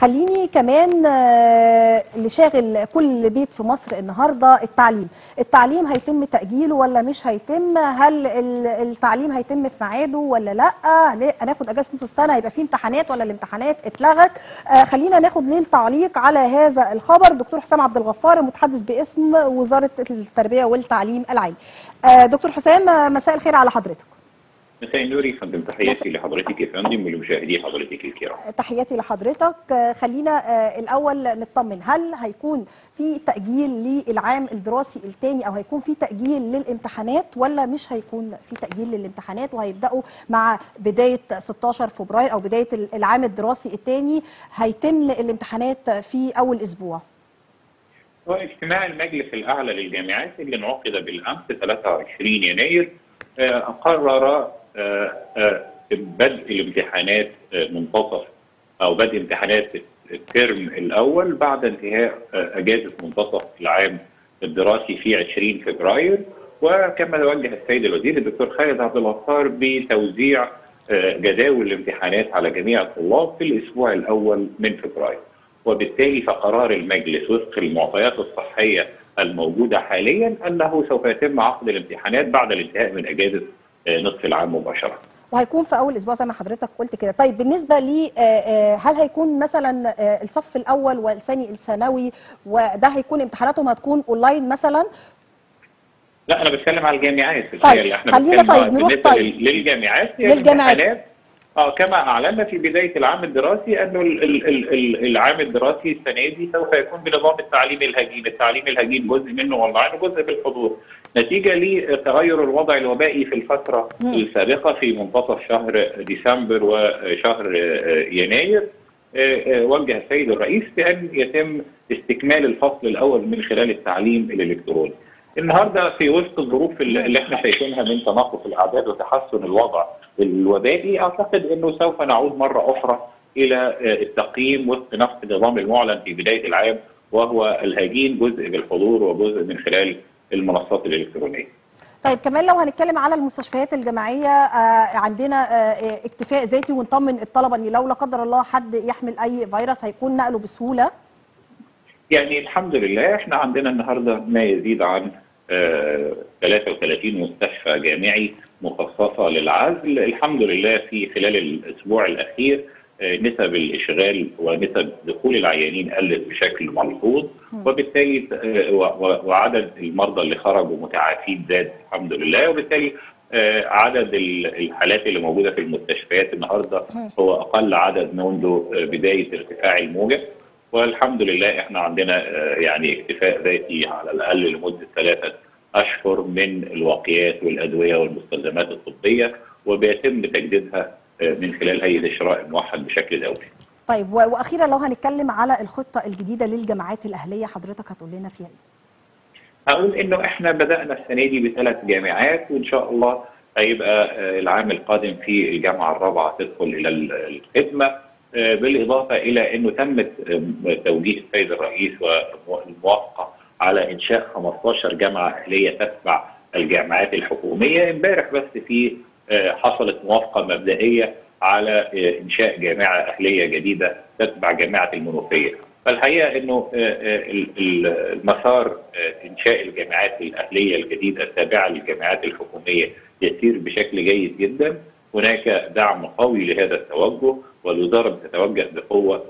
خليني كمان آه، اللي شاغل كل بيت في مصر النهارده التعليم التعليم هيتم تأجيله ولا مش هيتم هل ال- التعليم هيتم في ميعاده ولا لا هن- هناخد اجازه نص السنه هيبقى فيه امتحانات ولا الامتحانات اتلغت آه، خلينا ناخد ليه التعليق على هذا الخبر دكتور حسام عبد الغفار المتحدث باسم وزاره التربيه والتعليم العالي آه، دكتور حسام آه، مساء الخير على حضرتك مساء النور يا فندم تحياتي لحضرتك يا فندم ولمشاهدي حضرتك الكرام. تحياتي لحضرتك آه، خلينا آه، الأول نطمن هل هيكون في تأجيل للعام الدراسي الثاني أو هيكون في تأجيل للامتحانات ولا مش هيكون في تأجيل للامتحانات وهيبدأوا مع بداية 16 فبراير أو بداية العام الدراسي الثاني هيتم الامتحانات في أول أسبوع هو اجتماع المجلس الاعلى للجامعات اللي انعقد بالامس 23 يناير آه، قرر آه، آه، بدء الامتحانات آه، منتصف او بدء امتحانات الترم الاول بعد انتهاء آه، اجازه منتصف العام الدراسي في 20 فبراير وكما وجه السيد الوزير الدكتور خالد عبد الغفار بتوزيع آه، جداول الامتحانات على جميع الطلاب في الاسبوع الاول من فبراير. وبالتالي فقرار المجلس وفق المعطيات الصحيه الموجوده حاليا انه سوف يتم عقد الامتحانات بعد الانتهاء من اجازه آه، نصف العام مباشره. وهيكون في اول اسبوع زي ما حضرتك قلت كده طيب بالنسبه لي آه، آه، هل هيكون مثلا آه، الصف الاول والثاني الثانوي وده هيكون امتحاناتهم هتكون اونلاين مثلا لا انا بتكلم على الجامعات طيب، الحقيقة. احنا خلينا بنتكلم طيب، نروح بالنسبة طيب. لل- للجامعات هي للجامعات. الامتحانات اه كما اعلنا في بدايه العام الدراسي انه ال- ال- ال- ال- العام الدراسي السنه دي سوف يكون بنظام التعليم الهجين، التعليم الهجين جزء منه اونلاين وجزء بالحضور، نتيجه لتغير الوضع الوبائي في الفتره مم. السابقه في منتصف شهر ديسمبر وشهر آه، يناير آه، آه، وجه السيد الرئيس بان يتم استكمال الفصل الاول من خلال التعليم الالكتروني. النهارده في وسط الظروف اللي اللي احنا شايفينها من تناقص الاعداد وتحسن الوضع الوبائي اعتقد انه سوف نعود مره اخرى الى آه، التقييم وفق نفس النظام المعلن في بدايه العام وهو الهجين جزء بالحضور وجزء من خلال المنصات الالكترونيه. طيب كمان لو هنتكلم على المستشفيات الجامعيه آه، عندنا آه، اكتفاء ذاتي ونطمن الطلبه ان لو لا قدر الله حد يحمل اي فيروس هيكون نقله بسهوله يعني الحمد لله احنا عندنا النهارده ما يزيد عن آه، 33 مستشفى جامعي مخصصه للعزل، الحمد لله في خلال الاسبوع الاخير آه، نسب الاشغال ونسب دخول العيانين قلت بشكل ملحوظ وبالتالي آه، و- و- وعدد المرضى اللي خرجوا متعافين زاد الحمد لله وبالتالي آه، عدد ال- الحالات اللي موجوده في المستشفيات النهارده هو اقل عدد منذ آه، بدايه ارتفاع الموجه والحمد لله احنا عندنا آه، يعني اكتفاء ذاتي على الاقل لمده ثلاثه اشهر من الوقيات والادويه والمستلزمات الطبيه وبيتم تجديدها آه، من خلال هيئه الشراء الموحد بشكل دوري. طيب و- واخيرا لو هنتكلم على الخطه الجديده للجامعات الاهليه حضرتك هتقول لنا فيها ايه هقول انه احنا بدانا السنه دي بثلاث جامعات وان شاء الله هيبقى آه، العام القادم في الجامعه الرابعه تدخل الى ال- الخدمه آه، بالاضافه الى انه تمت آه، توجيه السيد الرئيس والموافقه على انشاء 15 جامعه اهليه تتبع الجامعات الحكوميه امبارح بس في آه، حصلت موافقه مبدئيه على آه، انشاء جامعه اهليه جديده تتبع جامعه المنوفيه فالحقيقه انه آه، آه، ال- ال- المسار آه، انشاء الجامعات الاهليه الجديده التابعه للجامعات الحكوميه يسير بشكل جيد جدا هناك دعم قوي لهذا التوجه والوزاره بتتوجه بقوه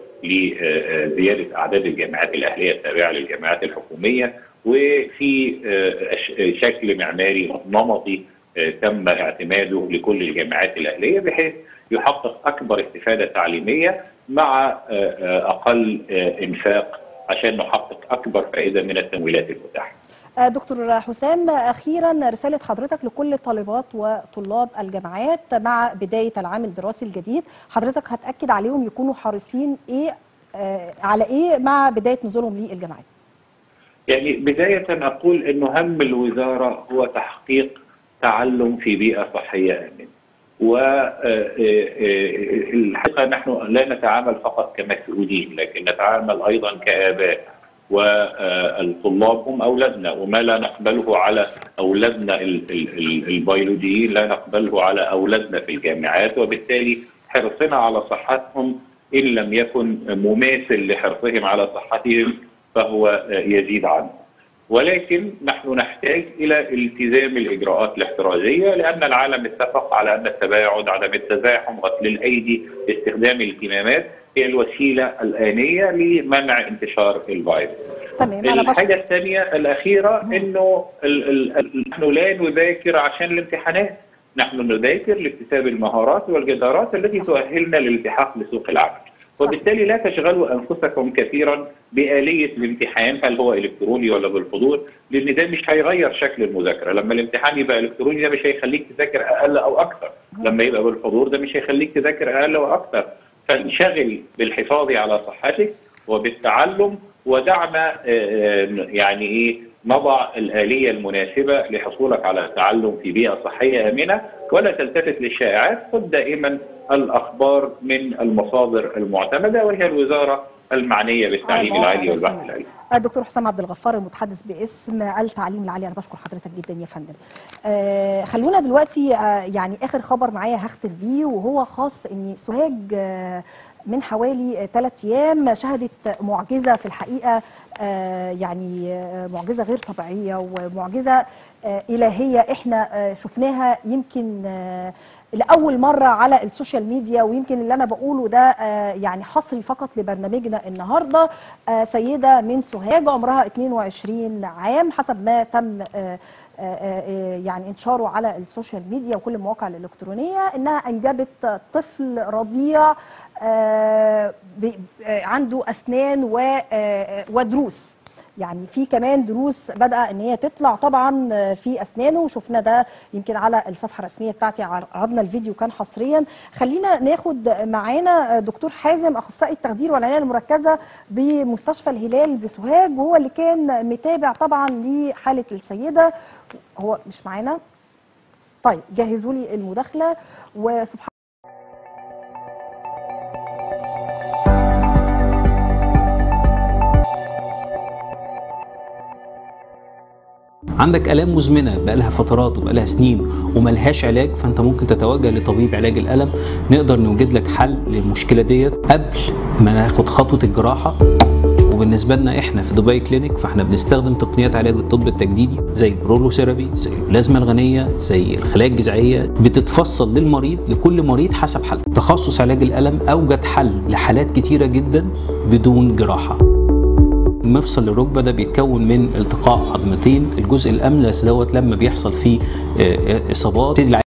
لزياده اعداد الجامعات الاهليه التابعه للجامعات الحكوميه وفي آه، أش- شكل معماري نمطي آه، تم اعتماده لكل الجامعات الاهليه بحيث يحقق اكبر استفاده تعليميه مع آه، آه، اقل آه، انفاق عشان نحقق اكبر فائده من التمويلات المتاحه. آه، دكتور حسام اخيرا رساله حضرتك لكل طالبات وطلاب الجامعات مع بدايه العام الدراسي الجديد حضرتك هتاكد عليهم يكونوا حريصين ايه آه، على ايه مع بدايه نزولهم للجامعات يعني بداية أقول أنه هم الوزارة هو تحقيق تعلم في بيئة صحية آمنة والحقيقة نحن لا نتعامل فقط كمسؤولين لكن نتعامل أيضا كآباء والطلاب هم أولادنا وما لا نقبله على أولادنا ال- ال- ال- البيولوجيين لا نقبله على أولادنا في الجامعات وبالتالي حرصنا على صحتهم ان لم يكن مماثل لحرصهم على صحتهم فهو يزيد عنه. ولكن نحن نحتاج الى التزام الاجراءات الاحترازيه لان العالم اتفق على ان التباعد، عدم التزاحم، غسل الايدي، استخدام الكمامات هي الوسيله الانيه لمنع انتشار الفيروس. تمام انا الحاجه الثانيه الاخيره انه ال ال نحن لا نذاكر عشان الامتحانات نحن نذاكر لاكتساب المهارات والجدارات التي تؤهلنا للالتحاق بسوق العمل صح. وبالتالي لا تشغلوا انفسكم كثيرا باليه الامتحان هل هو الكتروني ولا بالحضور لان ده مش هيغير شكل المذاكره لما الامتحان يبقى الكتروني ده مش هيخليك تذاكر اقل او اكثر لما يبقى بالحضور ده مش هيخليك تذاكر اقل او اكثر فانشغل بالحفاظ على صحتك وبالتعلم ودعنا آه، يعني ايه نضع الآلية المناسبة لحصولك على التعلم في بيئة صحية آمنة ولا تلتفت للشائعات خذ دائما الأخبار من المصادر المعتمدة وهي الوزارة المعنية بالتعليم المواقع العالي والبحث الرسمية. العلمي الدكتور حسام عبد الغفار المتحدث باسم التعليم العالي انا بشكر حضرتك جدا يا فندم آه خلونا دلوقتي آه يعني اخر خبر معايا هختم بيه وهو خاص ان سوهاج آه من حوالي ثلاث ايام شهدت معجزه في الحقيقه آه يعني آه معجزه غير طبيعيه ومعجزه آه الهيه احنا آه شفناها يمكن آه لاول مره على السوشيال ميديا ويمكن اللي انا بقوله ده آه يعني حصري فقط لبرنامجنا النهارده آه سيده من سوهاج عمرها 22 عام حسب ما تم آه آه، آه، يعني انتشاره على السوشيال ميديا وكل المواقع الالكترونيه انها انجبت طفل رضيع آه، ب- آه، عنده اسنان و- آه، ودروس يعني في كمان دروس بدأ ان هي تطلع طبعا آه، في اسنانه وشفنا ده يمكن على الصفحه الرسميه بتاعتي عرضنا الفيديو كان حصريا خلينا ناخد معانا آه، دكتور حازم اخصائي التخدير والعنايه المركزه بمستشفى الهلال بسوهاج وهو اللي كان متابع طبعا لحاله السيده هو مش معانا طيب جهزوا لي المداخله وسبحان عندك الام مزمنه بقالها فترات وبقالها سنين وملهاش علاج فانت ممكن تتوجه لطبيب علاج الالم نقدر نوجد لك حل للمشكله ديت قبل ما ناخد خطوه الجراحه وبالنسبه لنا احنا في دبي كلينيك فاحنا بنستخدم تقنيات علاج الطب التجديدي زي البرولوثيرابي زي البلازما الغنيه زي الخلايا الجذعيه بتتفصل للمريض لكل مريض حسب حالته تخصص علاج الالم اوجد حل لحالات كتيره جدا بدون جراحه مفصل الركبه ده بيتكون من التقاء عظمتين الجزء الاملس دوت لما بيحصل فيه آه، آه، اصابات